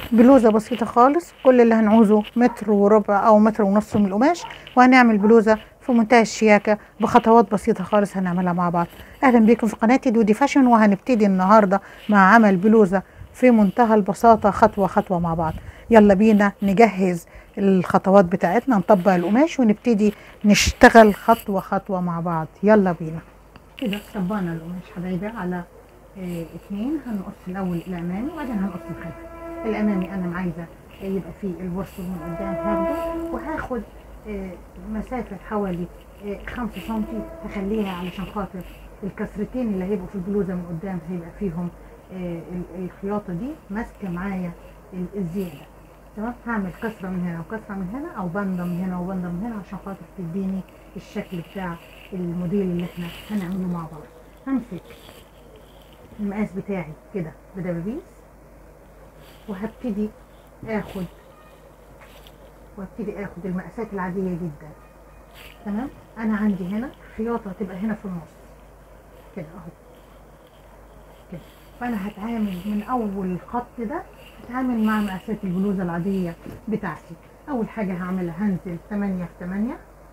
بلوزة بسيطة خالص كل اللي هنعوزه متر وربع أو متر ونص من القماش وهنعمل بلوزة في منتهى الشياكة بخطوات بسيطة خالص هنعملها مع بعض أهلا بيكم في قناتي دودي فاشن وهنبتدي النهاردة مع عمل بلوزة في منتهى البساطة خطوة خطوة مع بعض يلا بينا نجهز الخطوات بتاعتنا نطبق القماش ونبتدي نشتغل خطوة خطوة مع بعض يلا بينا كده طبقنا القماش حبايبي على اه اتنين هنقص الأول الأمامي وبعدين هنقص الخلفي الأمامي أنا عايزة يبقى فيه الورص من قدام هاخده وهاخد اه مسافة حوالي اه خمسة سنتي هخليها علشان خاطر الكسرتين اللي هيبقوا في البلوزة من قدام هيبقى فيهم الخياطة دي ماسكة معايا الزيادة تمام هعمل كسرة من هنا وكسرة من هنا أو بندة من هنا وبندة من هنا عشان خاطر تديني الشكل بتاع الموديل اللي احنا هنعمله مع بعض همسك المقاس بتاعي كده بدبابيس وهبتدي اخد وابتدي اخد المقاسات العاديه جدا تمام انا عندي هنا خياطه هتبقى هنا في النص كده اهو كده فانا هتعامل من اول الخط ده هتعامل مع مقاسات البلوزه العاديه بتاعتي اول حاجه هعملها هنزل 8 في 8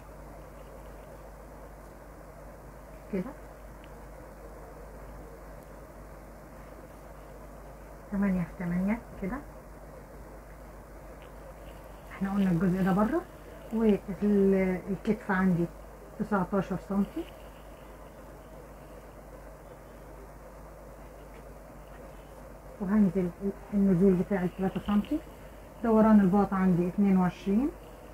كده تمانية في تمانية كده احنا قلنا الجزء ده بره والكتف عندي تسعتاشر سنتي وهنزل النزول بتاعي تلاتة سنتي دوران الباط عندي اتنين وعشرين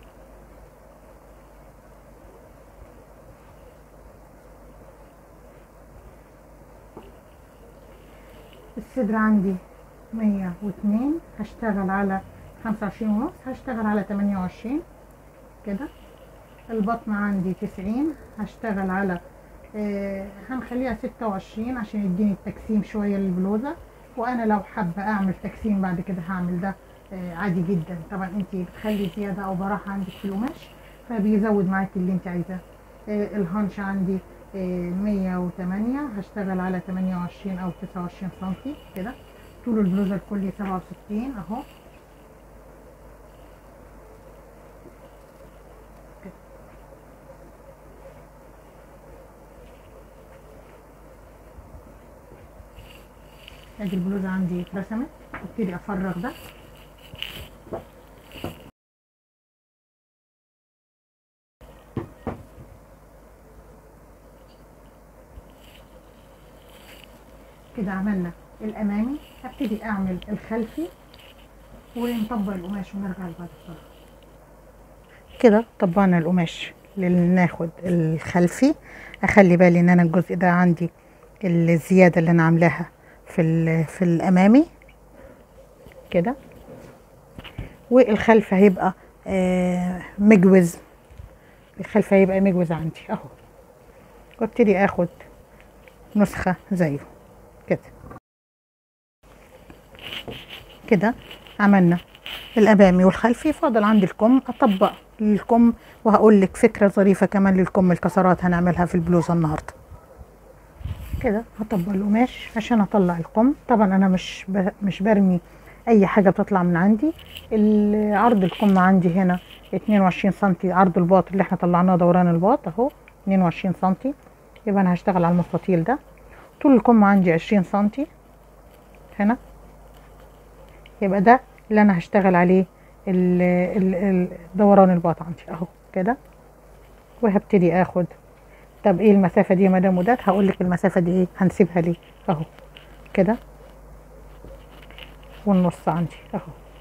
الصدر عندي مية واتنين هشتغل على خمسة وعشرين ونص هشتغل على تمانية وعشرين كده البطن عندي تسعين هشتغل على آه هنخليها ستة وعشرين عشان يديني التجسيم شوية للبلوزة وانا لو حابة اعمل تجسيم بعد كده هعمل ده آه عادي جدا طبعا انت بتخلي زيادة او براحة عندك في القماش فبيزود معاكي اللي انت عايزاه آه الهانش عندي مية وتمانية هشتغل على تمانية وعشرين أو تسعة وعشرين سنتي كده طول البلوزة الكلي سبعة وستين أهو ادي البلوزة عندي اترسمت ابتدي افرغ ده كده عملنا الامامي هبتدي اعمل الخلفي ونطبق القماش ونرجع لبعد الطرف كده طبقنا القماش ناخد الخلفي اخلي بالي ان انا الجزء ده عندي الزياده اللي انا عاملاها في في الامامي كده والخلف هيبقى آه مجوز الخلف هيبقى مجوز عندي اهو وابتدي اخد نسخه زيه كده كده عملنا الامامي والخلفي فاضل عندي الكم اطبق الكم وهقول لك فكره ظريفه كمان للكم الكسرات هنعملها في البلوزه النهارده كده هطبق القماش عشان اطلع الكم طبعا انا مش ب... مش برمي اي حاجه بتطلع من عندي عرض الكم عندي هنا 22 سنتي عرض الباط اللي احنا طلعناه دوران الباط اهو 22 سنتي يبقى انا هشتغل على المستطيل ده طول الكم عندي عشرين سنتي هنا يبقى ده اللي انا هشتغل عليه ال ال دوران الباط عندي اهو كده وهبتدي اخد طب ايه المسافة دي يا مدام وداد هقول لك المسافة دي ايه هنسيبها ليه اهو كده والنص عندي اهو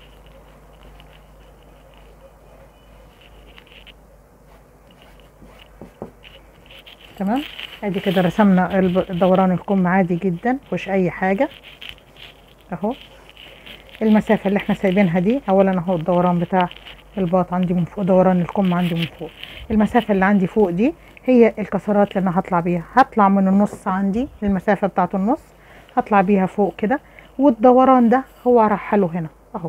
تمام ادي كده رسمنا دوران الكم عادي جدا مش اي حاجة اهو المسافة اللي احنا سايبينها دي اولا اهو الدوران بتاع الباط عندي من فوق دوران الكم عندي من فوق المسافة اللي عندي فوق دي هي الكسرات اللي انا هطلع بيها هطلع من النص عندي المسافة بتاعة النص هطلع بيها فوق كده والدوران ده هو هرحله هنا اهو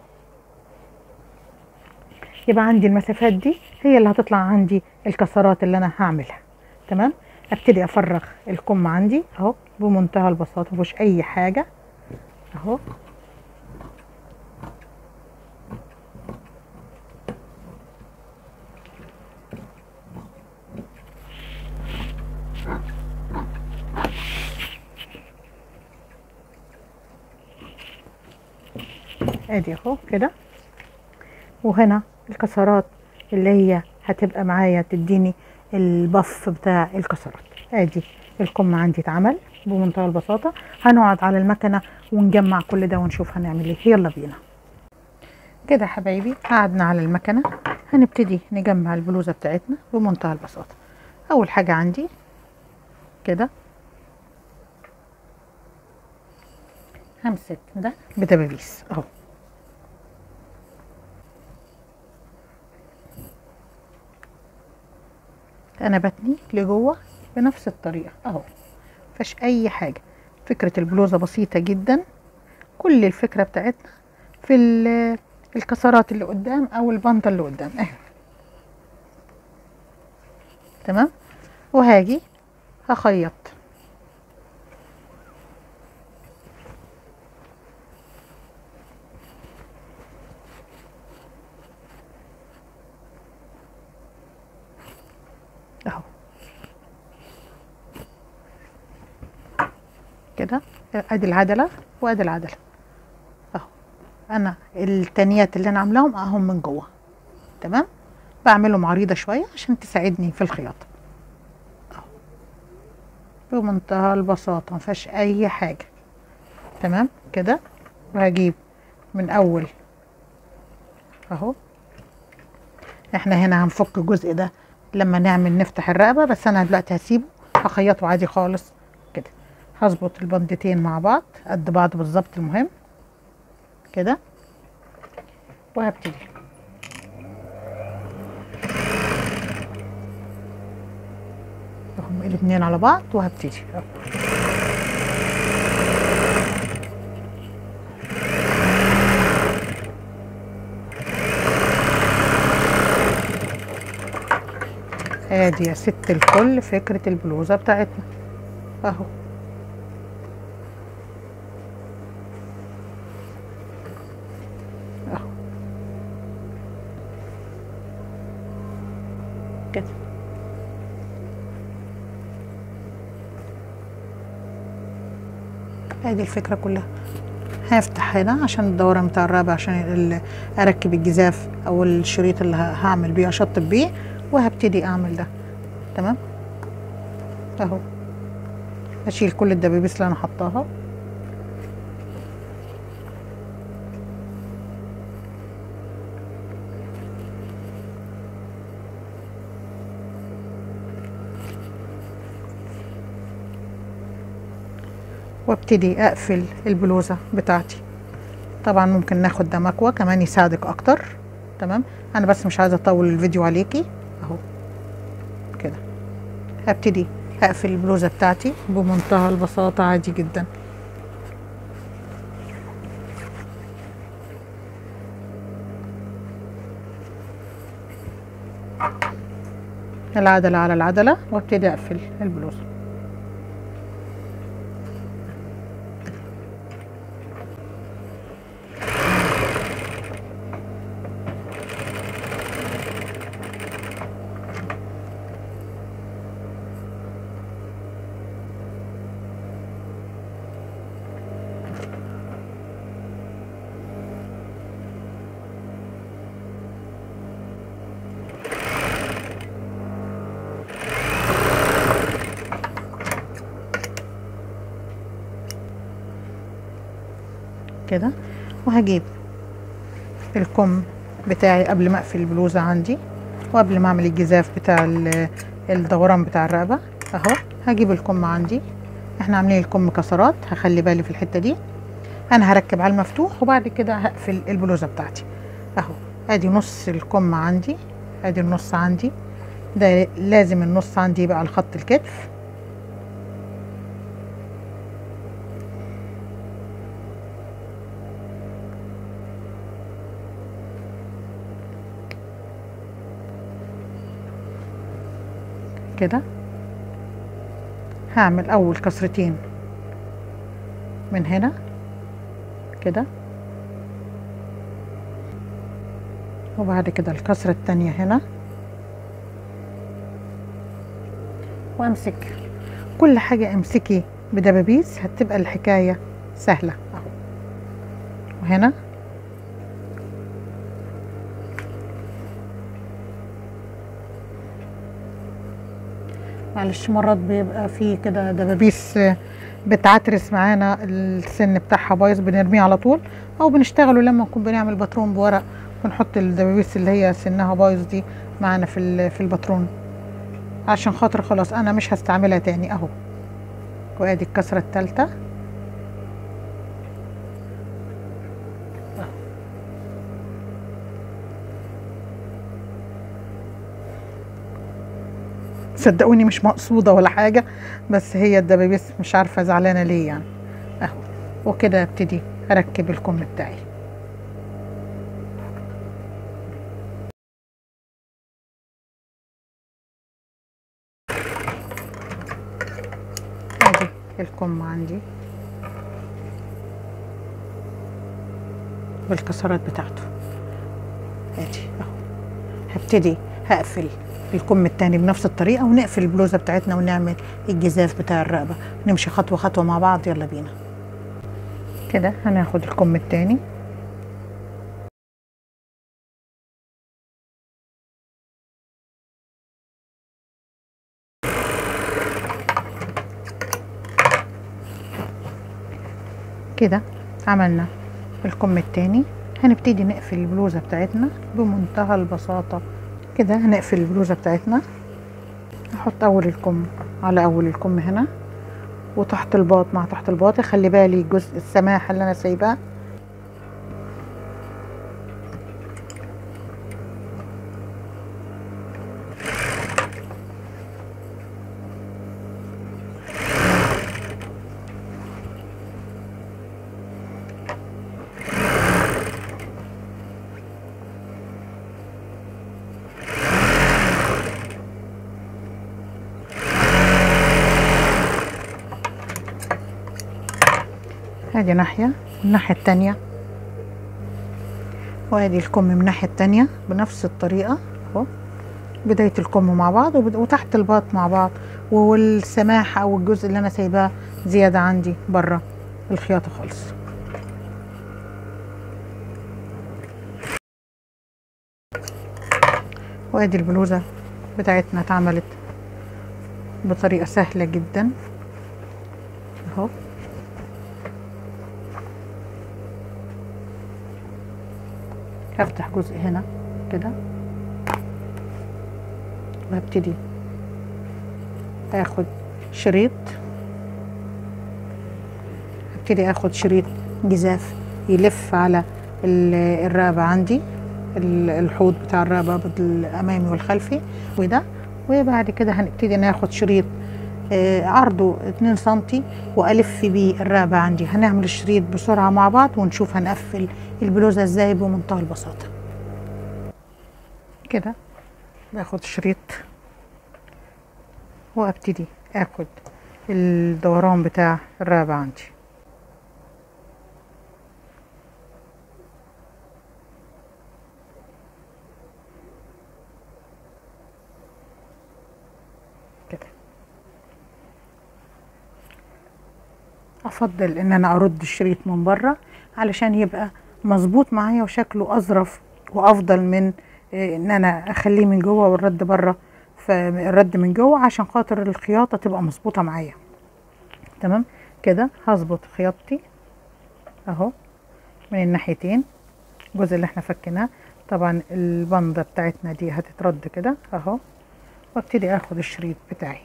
يبقى عندي المسافات دي هي اللي هتطلع عندي الكسرات اللي انا هعملها تمام ابتدي افرغ الكم عندي اهو بمنتهى البساطه مفيش اي حاجه اهو ادي اهو كده وهنا الكسرات اللي هي هتبقى معايا تديني البف بتاع الكسرات ادي الكم عندي اتعمل بمنتهى البساطة هنقعد على المكنة ونجمع كل ده ونشوف هنعمل ايه يلا بينا كده يا حبايبي قعدنا على المكنة هنبتدي نجمع البلوزة بتاعتنا بمنتهى البساطة أول حاجة عندي كده همسك ده بدبابيس اهو انا بتني لجوه بنفس الطريقه اهو مفيش اي حاجه فكره البلوزه بسيطه جدا كل الفكره بتاعتنا في ال- الكسرات اللي قدام او البنطه اللي قدام اهي تمام وهاجي هخيط اهو كده ادي العدله وادي العدله اهو انا التانيات اللي انا عاملاهم اهم من جوه تمام بعملهم عريضه شويه عشان تساعدني في الخياطه اهو بمنتهى البساطه مفيهاش اي حاجه تمام كده وهجيب من اول اهو احنا هنا هنفك الجزء ده لما نعمل نفتح الرقبه بس انا دلوقتي هسيبه هخيطه عادي خالص كده هظبط البندتين مع بعض قد بعض بالظبط المهم كده وهبتدي هم الاتنين على بعض وهبتدي أهو. ادي يا ست الكل فكرة البلوزة بتاعتنا اهو اهو كده ادي الفكرة كلها هفتح هنا عشان الدوران بتاع الرابع عشان ال- اركب الجزاف او الشريط اللي ه- هعمل بيه اشطب بيه وهبتدي اعمل ده تمام اهو اشيل كل الدبابيس اللي انا حطاها وابتدي اقفل البلوزه بتاعتي طبعا ممكن ناخد ده مكوى كمان يساعدك اكتر تمام انا بس مش عايزه اطول الفيديو عليكي اهو كده هبتدي هقفل البلوزه بتاعتي بمنتهى البساطه عادي جدا العدله على العدله وابتدي اقفل البلوزه كده وهجيب الكم بتاعي قبل ما اقفل البلوزه عندي وقبل ما اعمل الجزاف بتاع ال- الدوران بتاع الرقبه اهو هجيب الكم عندي احنا عاملين الكم كسرات هخلي بالي في الحته دي انا هركب على المفتوح وبعد كده هقفل البلوزه بتاعتي اهو ادي نص الكم عندي ادي النص عندي ده لازم النص عندي يبقى على خط الكتف كده هعمل اول كسرتين من هنا كده وبعد كده الكسرة التانية هنا وامسك كل حاجة امسكي بدبابيس هتبقى الحكاية سهلة اهو وهنا معلش مرات بيبقى في كده دبابيس آه، بتعترس معانا السن بتاعها بايظ بنرميه على طول او بنشتغله لما نكون بنعمل باترون بورق ونحط الدبابيس اللي هي سنها بايظ دي معانا في ال- في الباترون عشان خاطر خلاص انا مش هستعملها تاني اهو وادي الكسرة التالتة صدقوني مش مقصودة ولا حاجة بس هي الدبابيس مش عارفة زعلانة ليه يعني اهو وكده ابتدي اركب الكم بتاعي ادي الكم عندي بالكسرات بتاعته ادي اهو هبتدي هقفل الكم التاني بنفس الطريقة ونقفل البلوزة بتاعتنا ونعمل الجزاف بتاع الرقبة نمشي خطوة خطوة مع بعض يلا بينا كده هناخد الكم التاني كده عملنا الكم التاني هنبتدي نقفل البلوزة بتاعتنا بمنتهى البساطة كده هنقفل البلوزة بتاعتنا نحط أول الكم على أول الكم هنا وتحت الباط مع تحت الباط خلي بالي جزء السماحة اللي أنا سايباه ادي ناحية الناحية التانية وادي الكم من الناحية التانية بنفس الطريقة اهو بداية الكم مع بعض وبد- وتحت الباط مع بعض والسماحة او الجزء اللي انا سايباه زيادة عندي بره الخياطة خالص وادي البلوزة بتاعتنا اتعملت بطريقة سهلة جدا اهو هفتح جزء هنا كده وهبتدي اخد شريط هبتدي اخد شريط جزاف يلف على ال- الرقبة عندي ال- الحوض بتاع الرقبة الامامي والخلفي وده وبعد كده هنبتدي ناخد شريط آه، عرضه 2 سنتي والف بيه الرقبة عندي هنعمل الشريط بسرعة مع بعض ونشوف هنقفل البلوزة ازاي بمنتهى البساطة كده باخد شريط وابتدي اخد الدوران بتاع الرقبة عندي كده افضل ان انا ارد الشريط من بره علشان يبقى مظبوط معايا وشكله اظرف وافضل من إيه، ان انا اخليه من جوه والرد بره فالرد من جوه عشان خاطر الخياطه تبقى مظبوطه معايا تمام كده هظبط خياطتي اهو من الناحيتين الجزء اللي احنا فكيناه طبعا البندة بتاعتنا دي هتترد كده اهو وابتدي اخد الشريط بتاعي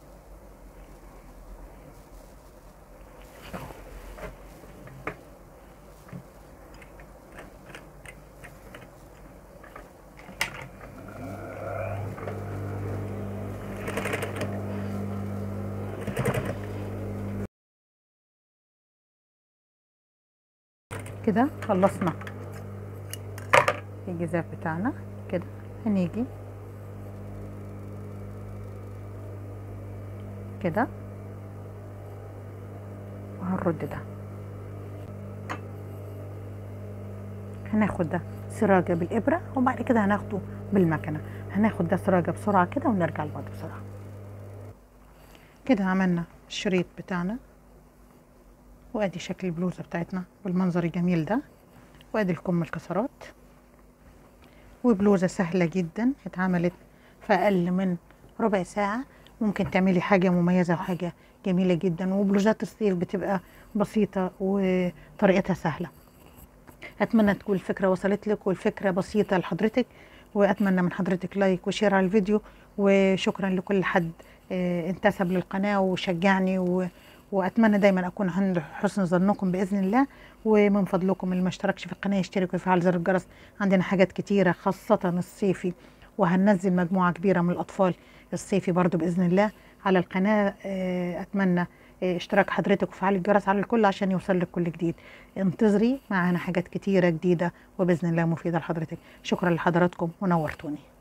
كده خلصنا الجزاف بتاعنا كده هنيجي كده وهنرد ده هناخد ده سراجة بالإبرة وبعد كده هناخده بالمكنة هناخد ده سراجة بسرعة كده ونرجع لبعض بسرعة كده عملنا الشريط بتاعنا وادي شكل البلوزة بتاعتنا بالمنظر الجميل ده وادي الكم الكسرات وبلوزة سهلة جدا اتعملت في أقل من ربع ساعة ممكن تعملي حاجة مميزة وحاجة جميلة جدا وبلوزات الصيف بتبقى بسيطة وطريقتها سهلة أتمنى تكون الفكرة وصلت لك والفكرة بسيطة لحضرتك وأتمنى من حضرتك لايك وشير على الفيديو وشكرا لكل حد آه، انتسب للقناة وشجعني و... وأتمنى دايما أكون عند حسن ظنكم بإذن الله ومن فضلكم اللي ما اشتركش في القناة يشترك ويفعل زر الجرس عندنا حاجات كتيرة خاصة الصيفي وهننزل مجموعة كبيرة من الأطفال الصيفي برضو بإذن الله على القناة آه، أتمنى آه، اشتراك حضرتك وفعل الجرس على الكل عشان يوصل لك كل جديد انتظري معانا حاجات كتيرة جديدة وبإذن الله مفيدة لحضرتك شكرا لحضراتكم ونورتوني